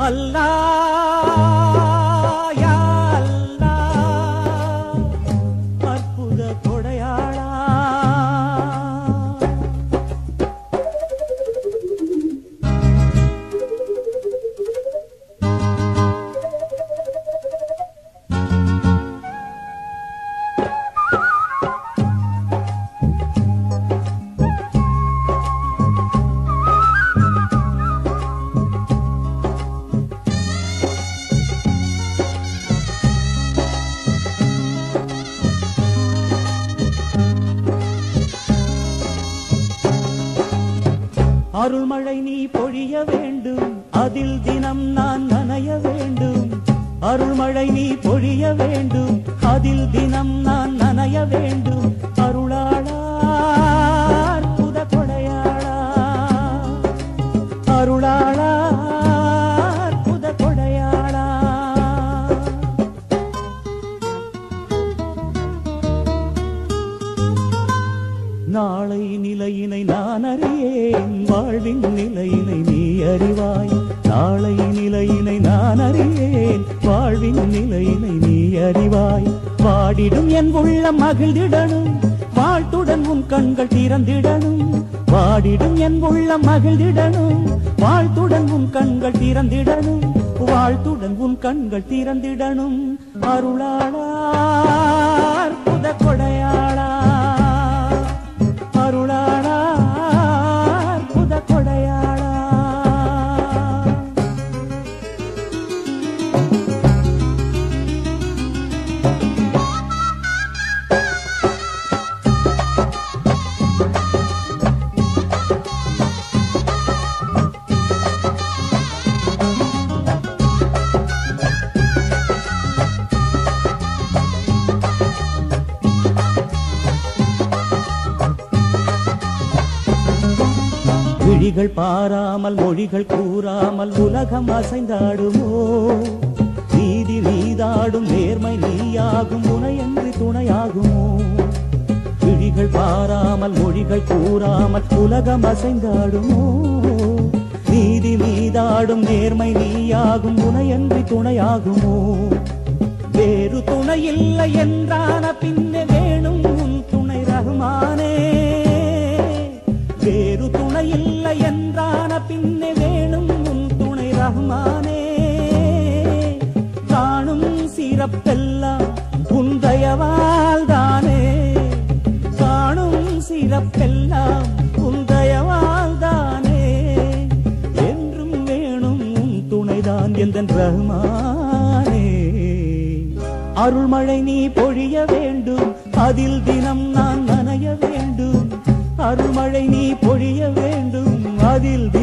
அல்லாஹ் யா அல்லாஹ் அற்புத கொடையாளா அருள்மழை நீ பொழிய வேண்டும் அதில் தினம் நான் நனைய வேண்டும் அருள்மழை நீ பொழிய வேண்டும் அதில் தினம் நான் நனைய வேண்டும் அருளாளா அற்புத கொடையாளா அருளாளா அற்புத கொடையாளா நாளை நிலையினை நான் அறியேன் வாழ்வின் நிலையினை நீ அறிவாய் நாளை நிலையினை நான் அறியேன் வாழ்வின் நிலையினை நீ அறிவாய் பாடிடும் என் உள்ளம் மகிழ்ந்திடணும் வாழ்த்துடன் உன் கண்கள் திறந்திடணும் வாடிடும் என் உள்ளம் மகிழ்ந்திடணும் வாழ்த்துடன் உன் கண்கள் திறந்திடணும் வாழ்த்துடன் உன் கண்கள் திறந்திடணும் அருளாளா அற்புத கொடையாளா அருளாளா அற்புத கொடையாளா விழிகள் பாராமல் மொழிகள் கூறாமல் உலகம் அசைந்தாடுமோ நீதி நீதாடும் நேர்மை நீயாகும் உனையன்றி துணையாகுமோ விழிகள் பாராமல் மொழிகள் கூறாமல் உலகம் அசைந்தாடுமோ நீதி நீதாடும் நேர்மை நீயாகும் உனையன்றி துணையாகுமோ வேறு துணை இல்லை என்றான பின்னே வேணும் உன் துணை ரகுமானே வேறு துணை இல்லை என்றான பின்னே வேணும் உன் துணை ரகுமானே காணும் சிறப்பெல்லாம் உன் தயவால் தானே காணும் சிறப்பெல்லாம் உன் தயவால் தானே என்றும் வேணும் உன் துணைதான் எந்தன் ரஹ்மானே அருள்மழை நீ பொழிய வேண்டும் அதில் தினம் நான் நனைய வேண்டும் அருள்மழை நீ பொழிய வேண்டும் அதில்